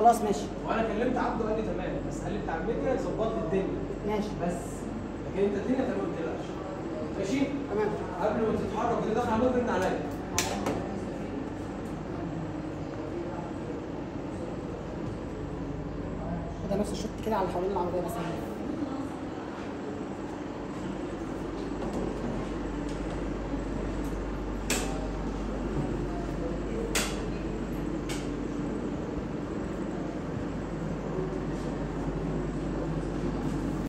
خلاص ماشي وانا كلمت عبده قال لي تمام بس قال لي بتاع الميديا ظبط لي الدنيا ماشي بس لكن انت الدنيا تمام ما تقلقش ماشي تمام قبل ما تتحرك كده داخل على رن عليا ده نفس الشوط كده على حوالين العربيه بس